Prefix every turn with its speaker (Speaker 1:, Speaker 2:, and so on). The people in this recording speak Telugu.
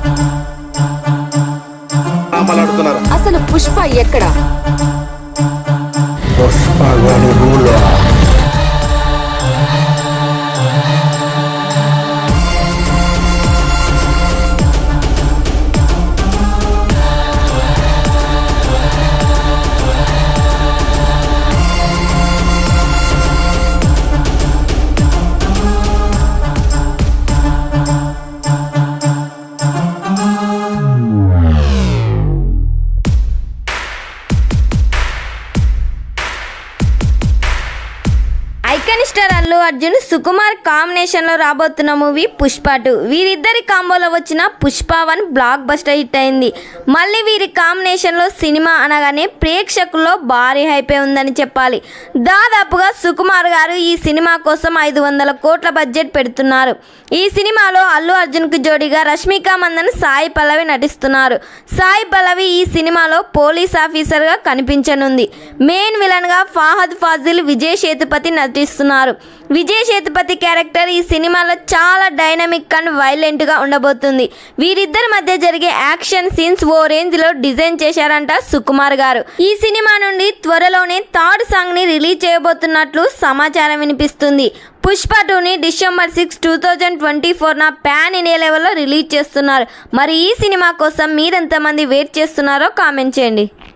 Speaker 1: మాట్లాడుతున్నారు
Speaker 2: అసలు పుష్ప ఎక్కడ
Speaker 3: icon star Allu Arjun Sukumar combination లో రాబోతున్న మూవీ పుష్ప టూ వీరిద్దరి కాంబోలో వచ్చిన Pushpa one blockbuster hit అయింది మళ్ళీ వీరి కాంబినేషన్ లో సినిమా అనగానే ప్రేక్షకుల్లో భారీ హైపే ఉందని చెప్పాలి దాదాపుగా సుకుమార్ గారు ఈ సినిమా కోసం ఐదు వందల కోట్ల బడ్జెట్ పెడుతున్నారు ఈ సినిమాలో అల్లు అర్జున్ కు జోడీగా రష్మిక మందన్ సాయి పల్లవి నటిస్తున్నారు సాయి పల్లవి ఈ సినిమాలో పోలీస్ ఆఫీసర్ గా కనిపించనుంది మెయిన్ విలన్ గా ఫాహద్ ఫాజిల్ విజయ్ సేతుపతి నటిస్తున్నారు విజయ్ సేతుపతి క్యారెక్టర్ ఈ సినిమాలో చాలా డైనమిక్ అండ్ వైలెంట్ గా ఉండబోతుంది వీరిద్దరి మధ్య జరిగే యాక్షన్ సీన్స్ ఓ రేంజ్ లో డిజైన్ చేశారంట సుకుమార్ గారు ఈ సినిమా నుండి త్వరలోనే థర్డ్ సాంగ్ ని రిలీజ్ చేయబోతున్నట్లు సమాచారం వినిపిస్తుంది పుష్ప టూని December six two thousand twenty ఫోర్న ప్యాన్ ఇండియా లెవెల్లో రిలీజ్ చేస్తున్నారు మరి ఈ సినిమా కోసం మీరెంతమంది వెయిట్ చేస్తున్నారో కామెంట్ చేయండి